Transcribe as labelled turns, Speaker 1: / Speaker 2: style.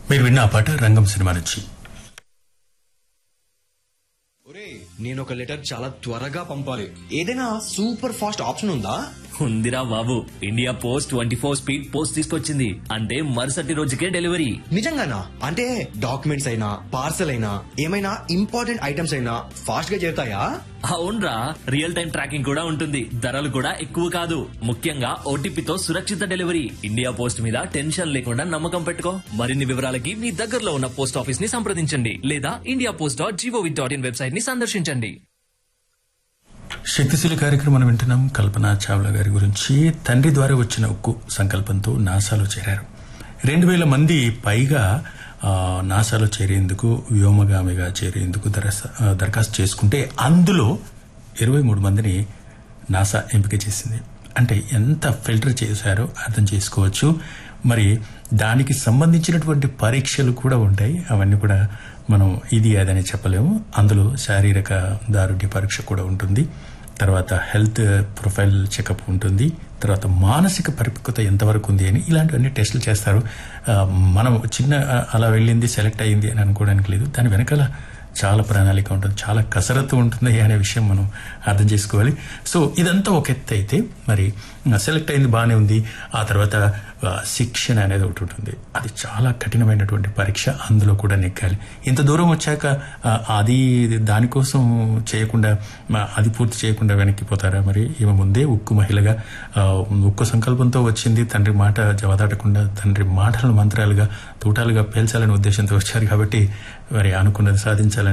Speaker 1: మీరు విన్న ఆ పాట రంగం సినిమా నుంచి
Speaker 2: ఒరే నేను ఒక లెటర్ చాలా త్వరగా పంపాలి ఏదైనా సూపర్ ఫాస్ట్ ఆప్షన్ ఉందా
Speaker 3: ఉందిరా బాబు India Post twenty four Speed Post తీసుకొచ్చింది అంటే మరుసటి రోజుకే డెలివరీ
Speaker 2: నిజంగానా అంటే డాక్యుమెంట్స్ అయినా పార్సల్ అయినా ఏమైనా ఇంపార్టెంట్ ఐటమ్స్ అయినా ఫాస్ట్ గా చేరుతాయా
Speaker 3: అవునరా రియల్ టైం ట్రాకింగ్ కూడా ఉంటుంది ధరలు కూడా ఎక్కువ కాదు ముఖ్యంగా ఓటీపీతో సురక్షిత డెలివరీ ఇండియా పోస్ట్ మీద టెన్షన్ లేకుండా నమ్మకం పెట్టుకో మరిన్ని వివరాలకి మీ దగ్గరలో ఉన్న పోస్ట్ ఆఫీస్ ని సంప్రదించండి లేదా India Post dot gov dot in website ని సందర్శించండి
Speaker 1: శక్తిశీల కార్యక్రమం వింటున్నాం కల్పనా చావ్లా గారి గురించి తండ్రి ద్వారా వచ్చిన ఉక్కు సంకల్పంతో నాసాలో చేరారు రెండు వేల మంది పైగా ఆ, నాసాలో చేరేందుకు వ్యోమగామిగా చేరేందుకు దరస- ఆ, దరఖాస్తు చేసుకుంటే అందులో ఇరవై మూడు మందిని నాసా ఎంపిక చేసింది అంటే ఎంత ఫిల్టర్ చేశారో అర్థం చేసుకోవచ్చు మరి దానికి సంబంధించినటువంటి పరీక్షలు కూడా ఉంటాయి అవన్నీ కూడా మనం ఇది అదని చెప్పలేము అందులో శారీరక దారుఢ్య పరీక్ష కూడా ఉంటుంది తర్వాత హెల్త్ ప్రొఫైల్ చెకప్ ఉంటుంది తర్వాత మానసిక పరిపక్వత ఎంతవరకు ఉంది అని ఇలాంటివన్నీ టెస్టులు చేస్తారు ఆ, మనం చిన్న ఆ, అలా వెళ్ళింది సెలెక్ట్ అయ్యింది అని అనుకోవడానికి లేదు దాని వెనకాల చాలా ప్రణాళిక ఉంటుంది చాలా కసరత్తు ఉంటుంది అనే విషయం మనం అర్థం చేసుకోవాలి సో ఇదంతా ఒక ఎత్తు అయితే మరి సెలెక్ట్ అయింది బాగానే ఉంది ఆ తర్వాత ఆ, శిక్షణ అనేది ఒకటి ఉంటుంది అది చాలా కఠినమైనటువంటి పరీక్ష అందులో కూడా నెక్కాలి ఇంత దూరం వచ్చాక ఆ, అది దానికోసం చేయకుండా ఆ, అది పూర్తి చేయకుండా వెనక్కిపోతారా మరి ఈమె ముందే ఉక్కు మహిళగా ఆ, ఉక్కు సంకల్పంతో వచ్చింది తండ్రి మాట జవదాటకుండా తండ్రి మాటలను మంత్రాలుగా తూటాలుగా పేల్చాలనే ఉద్దేశంతో వచ్చారు కాబట్టి మరి అనుకున్నది సాధించాలని